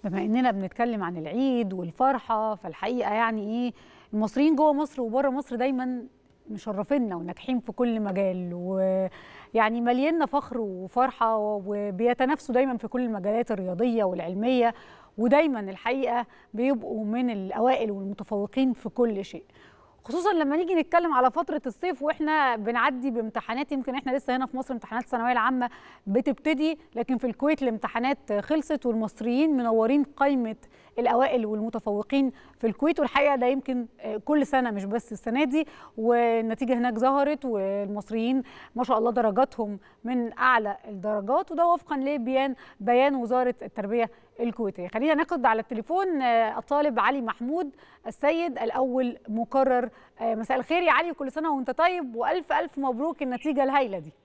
بما اننا بنتكلم عن العيد والفرحه فالحقيقه يعني ايه المصريين جوه مصر وبره مصر دايما مشرفينا وناجحين في كل مجال ويعني ملينا فخر وفرحه وبيتنافسوا دايما في كل المجالات الرياضيه والعلميه ودايما الحقيقه بيبقوا من الاوائل والمتفوقين في كل شيء خصوصا لما نيجي نتكلم على فتره الصيف واحنا بنعدي بامتحانات يمكن احنا لسه هنا في مصر امتحانات الثانويه العامه بتبتدي لكن في الكويت الامتحانات خلصت والمصريين منورين قائمه الاوائل والمتفوقين في الكويت والحقيقه ده يمكن كل سنه مش بس السنه دي والنتيجه هناك ظهرت والمصريين ما شاء الله درجاتهم من اعلى الدرجات وده وفقا لبيان بيان وزاره التربيه الكويتيه خلينا ناخد على التليفون الطالب علي محمود السيد الاول مقرر مساء الخير يا علي كل سنه وانت طيب والف الف مبروك النتيجه الهائله دي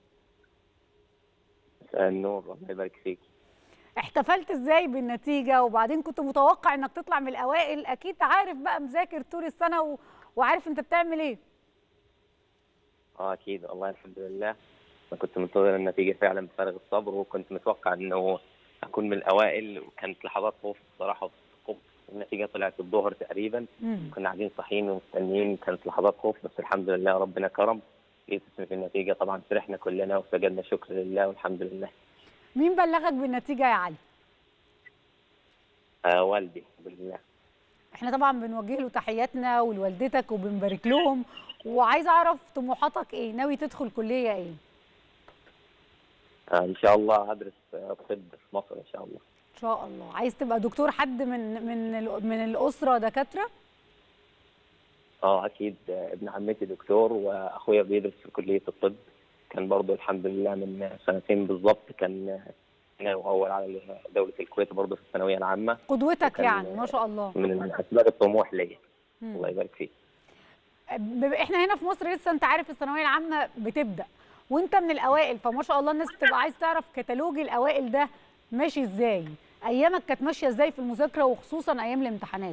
مساء النور الله يبارك فيك احتفلت ازاي بالنتيجه وبعدين كنت متوقع انك تطلع من الاوائل اكيد عارف بقى مذاكر طول السنه و... وعارف انت بتعمل ايه اه اكيد والله الحمد لله انا كنت منتظر النتيجه فعلا بفارغ الصبر وكنت متوقع انه اكون من الاوائل وكانت لحظات خوف بصراحه النتيجه طلعت الظهر تقريبا مم. كنا قاعدين صاحيين ومستنيين كانت لحظات خوف بس الحمد لله ربنا كرم جيت في النتيجه طبعا فرحنا كلنا وسجدنا شكر لله والحمد لله مين بلغك بالنتيجه يا علي آه والدي بالله احنا طبعا بنوجه له تحياتنا ولوالدتك وبنبارك لهم وعايز اعرف طموحاتك ايه ناوي تدخل كليه ايه آه ان شاء الله هدرس طب في مصر ان شاء الله ان شاء الله عايز تبقى دكتور حد من من من الاسره دكاتره اه اكيد ابن عمتي دكتور واخويا بيدرس في كليه الطب كان برضه الحمد لله من سنتين بالظبط كان اول على دوله الكويت برضه في الثانويه العامه قدوتك يعني ما شاء الله من اسباب الطموح ليا الله يبارك فيك احنا هنا في مصر لسه انت عارف الثانويه العامه بتبدا وانت من الاوائل فما شاء الله الناس بتبقى عايز تعرف كتالوج الاوائل ده ماشي ازاي ايامك كانت ماشيه ازاي في المذاكره وخصوصا ايام الامتحانات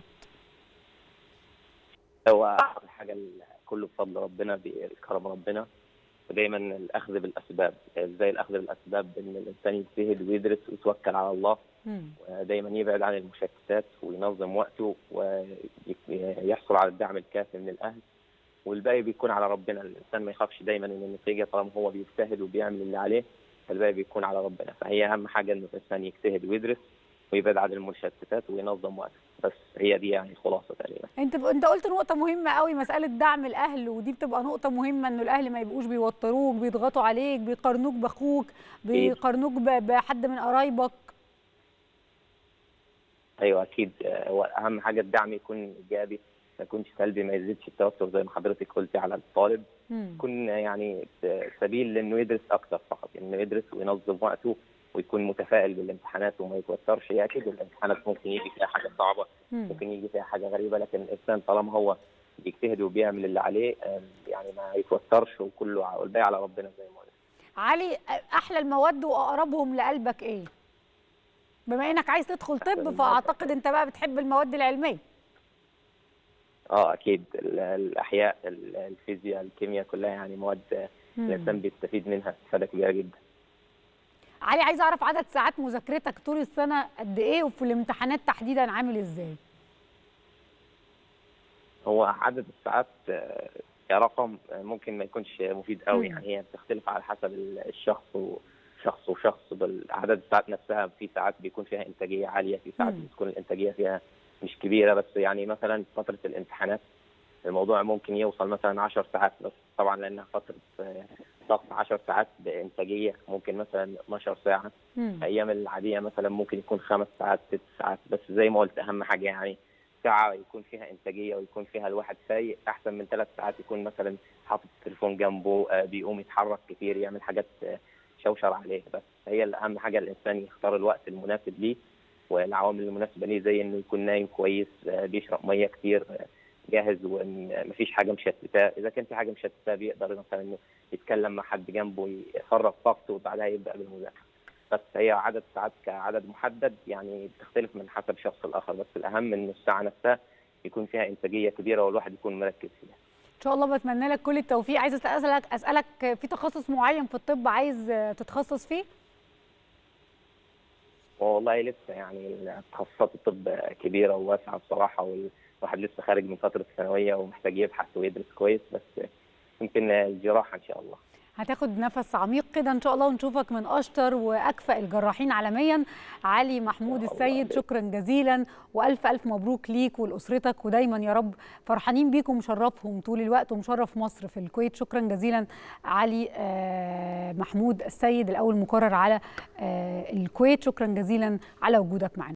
هو اول حاجه كله بفضل ربنا بكرم ربنا ودايما الاخذ بالاسباب ازاي الاخذ بالاسباب ان الانسان يجتهد ويدرس ويتوكل على الله مم. ودايما يبعد عن المشتتات وينظم وقته ويحصل على الدعم الكافي من الاهل والباقي بيكون على ربنا الانسان ما يخافش دايما ان النتيجه طالما هو بيجتهد وبيعمل اللي عليه فالباقي بيكون على ربنا فهي اهم حاجه ان الانسان يجتهد ويدرس ويبعد عن المشتتات وينظم وقته بس هي دي يعني الخلاصه تقريبا انت انت قلت نقطه مهمه قوي مساله دعم الاهل ودي بتبقى نقطه مهمه انه الاهل ما يبقوش بيوتروك بيضغطوا عليك بيقارنوك باخوك بيقارنوك بحد من قرايبك ايوه اكيد اهم حاجه الدعم يكون ايجابي ما يكونش سلبي ما يزيدش التوتر زي ما حضرتك قلتي على الطالب يكون يعني سبيل لانه يدرس اكثر فقط انه يدرس وينظم وقته ويكون متفائل بالامتحانات وما يتوترش هي اكيد الامتحانات ممكن يجي فيها حاجه صعبه ممكن يجي فيها حاجه غريبه لكن الانسان طالما هو بيجتهد وبيعمل اللي عليه يعني ما يتوترش وكله والباقي على ربنا زي ما قلت علي احلى المواد واقربهم لقلبك ايه بما انك عايز تدخل طب فاعتقد انت بقى بتحب المواد العلميه اه اكيد الاحياء الفيزياء الكيمياء كلها يعني مواد الانسان بيستفيد منها استفاده كبيره جدا علي عايز اعرف عدد ساعات مذاكرتك طول السنه قد ايه وفي الامتحانات تحديدا عامل ازاي هو عدد الساعات كرقم ممكن ما يكونش مفيد قوي يعني هي بتختلف على حسب الشخص وشخص وشخص عدد الساعات نفسها في ساعات بيكون فيها انتاجيه عاليه في ساعات بتكون الانتاجيه فيها مش كبيره بس يعني مثلا فتره الامتحانات الموضوع ممكن يوصل مثلا 10 ساعات بس طبعا لانها فتره ضغط 10 ساعات بانتاجيه ممكن مثلا 12 ساعه مم. ايام العاديه مثلا ممكن يكون خمس ساعات ست ساعات بس زي ما قلت اهم حاجه يعني ساعه يكون فيها انتاجيه ويكون فيها الواحد فايق احسن من ثلاث ساعات يكون مثلا حاطط التليفون جنبه بيقوم يتحرك كتير يعمل حاجات شوشر عليه بس هي اهم حاجه الانسان يختار الوقت المناسب ليه والعوامل المناسبه ليه زي انه يكون نايم كويس بيشرب ميه كتير جاهز ومفيش حاجه مشتتاه اذا كان في حاجه مشتتاه بيقدر مثلا انه يتكلم مع حد جنبه يفرغ طاقته وبعدها يبدا بالمذاكره بس هي عدد ساعات كعدد محدد يعني بتختلف من حسب شخص الاخر بس الاهم ان الساعه نفسها يكون فيها انتاجيه كبيره والواحد يكون مركز فيها ان شاء الله بتمنى لك كل التوفيق عايزه اسالك اسالك في تخصص معين في الطب عايز تتخصص فيه والله لسه يعني تخصصات الطب كبيره وواسعه بصراحه والواحد لسه خارج من فتره الثانويه ومحتاج يبحث ويدرس كويس بس يمكن الجراحه ان شاء الله هتاخد نفس عميق كده ان شاء الله ونشوفك من اشطر واكفأ الجراحين عالميا علي محمود السيد شكرا جزيلا والف الف مبروك ليك ولاسرتك ودايما يا رب فرحانين بيك ومشرفهم طول الوقت ومشرف مصر في الكويت شكرا جزيلا علي محمود السيد الاول مقرر على الكويت شكرا جزيلا على وجودك معنا